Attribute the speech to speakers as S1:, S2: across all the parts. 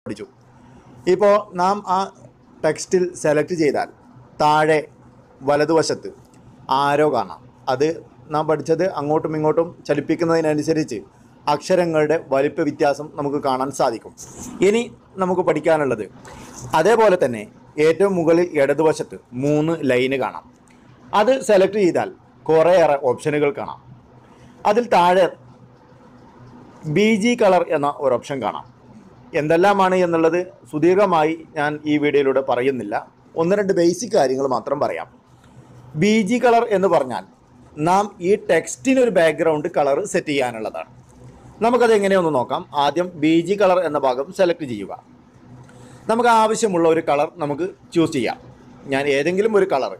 S1: പഠിച്ചു ഇപ്പോൾ നാം ആ ടെക്സ്റ്റിൽ സെലക്ട് ചെയ്താൽ താഴെ വലതുവശത്ത് ആരോ കാണാം അത് നാം പഠിച്ചത് അങ്ങോട്ടും ഇങ്ങോട്ടും ചലിപ്പിക്കുന്നതിനനുസരിച്ച് അക്ഷരങ്ങളുടെ വലിപ്പ വ്യത്യാസം നമുക്ക് കാണാൻ സാധിക്കും ഇനി നമുക്ക് പഠിക്കാനുള്ളത് അതേപോലെ തന്നെ ഏറ്റവും മുകളിൽ ഇടതുവശത്ത് മൂന്ന് ലൈന് കാണാം അത് സെലക്ട് ചെയ്താൽ കുറേയേറെ ഓപ്ഷനുകൾ കാണാം അതിൽ താഴെ ബി ജി കളർ എന്ന ഒരു ഓപ്ഷൻ കാണാം എന്തെല്ലാമാണ് എന്നുള്ളത് സുദീർഘമായി ഞാൻ ഈ വീഡിയോയിലൂടെ പറയുന്നില്ല ഒന്ന് രണ്ട് ബേസിക് കാര്യങ്ങൾ മാത്രം പറയാം ബി ജി കളർ എന്ന് പറഞ്ഞാൽ നാം ഈ ടെക്സ്റ്റിന് ഒരു ബാക്ക്ഗ്രൗണ്ട് കളർ സെറ്റ് ചെയ്യാനുള്ളതാണ് നമുക്കത് എങ്ങനെയൊന്ന് നോക്കാം ആദ്യം ബി ജി കളർ എന്ന ഭാഗം സെലക്ട് ചെയ്യുക നമുക്ക് ആവശ്യമുള്ള ഒരു കളർ നമുക്ക് ചൂസ് ചെയ്യാം ഞാൻ ഏതെങ്കിലും ഒരു കളർ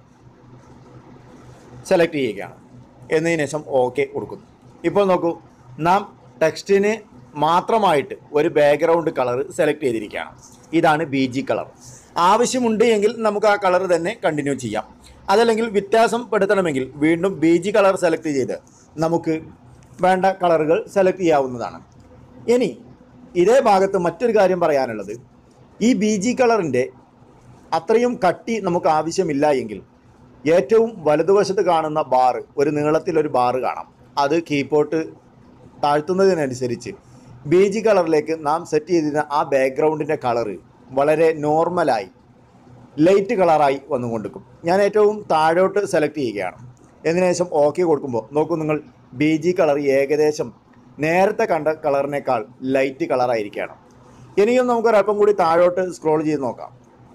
S1: സെലക്ട് ചെയ്യുകയാണ് എന്നതിന് ശേഷം ഓക്കെ കൊടുക്കുന്നു ഇപ്പോൾ നോക്കൂ നാം ടെക്സ്റ്റിന് മാത്രമായിട്ട് ഒരു ബാക്ക്ഗ്രൗണ്ട് കളർ സെലക്ട് ചെയ്തിരിക്കുകയാണ് ഇതാണ് ബി ജി കളർ ആവശ്യമുണ്ട് എങ്കിൽ നമുക്ക് ആ കളർ തന്നെ കണ്ടിന്യൂ ചെയ്യാം അതല്ലെങ്കിൽ വ്യത്യാസം പെടുത്തണമെങ്കിൽ വീണ്ടും ബി ജി കളർ സെലക്ട് ചെയ്ത് നമുക്ക് വേണ്ട കളറുകൾ സെലക്ട് ചെയ്യാവുന്നതാണ് ഇനി ഇതേ ഭാഗത്ത് മറ്റൊരു കാര്യം പറയാനുള്ളത് ഈ ബി ജി കളറിൻ്റെ അത്രയും കട്ടി നമുക്ക് ആവശ്യമില്ല എങ്കിൽ ഏറ്റവും വലതുവശത്ത് കാണുന്ന ബാറ് ഒരു നീളത്തിൽ ഒരു ബാറ് കാണാം അത് കീപോട്ട് താഴ്ത്തുന്നതിനനുസരിച്ച് ബി ജി കളറിലേക്ക് നാം സെറ്റ് ചെയ്തിരുന്ന ആ ബാക്ക്ഗ്രൗണ്ടിൻ്റെ കളറ് വളരെ നോർമലായി ലൈറ്റ് കളറായി വന്നുകൊണ്ടിരിക്കും ഞാൻ ഏറ്റവും താഴോട്ട് സെലക്ട് ചെയ്യുകയാണ് എന്നതിന് ശേഷം ഓക്കെ കൊടുക്കുമ്പോൾ നോക്കൂ നിങ്ങൾ ബി ജി കളർ ഏകദേശം നേരത്തെ കണ്ട കളറിനേക്കാൾ ലൈറ്റ് കളറായിരിക്കുകയാണ് ഇനിയും നമുക്കൊരല്പം കൂടി താഴോട്ട് സ്ക്രോൾ ചെയ്ത് നോക്കാം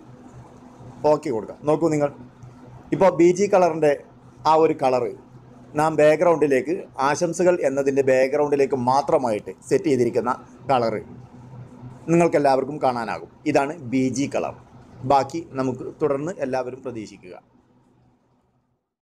S1: ഓക്കെ കൊടുക്കാം നോക്കൂ നിങ്ങൾ ഇപ്പോൾ ബി ജി കളറിൻ്റെ ആ ഒരു കളറ് നാം ബാക്ക്ഗ്രൗണ്ടിലേക്ക് ആശംസകൾ എന്നതിൻ്റെ ബാക്ക്ഗ്രൗണ്ടിലേക്ക് മാത്രമായിട്ട് സെറ്റ് ചെയ്തിരിക്കുന്ന കളറ് നിങ്ങൾക്കെല്ലാവർക്കും കാണാനാകും ഇതാണ് ബി ജി കളർ ബാക്കി നമുക്ക് തുടർന്ന് എല്ലാവരും പ്രതീക്ഷിക്കുക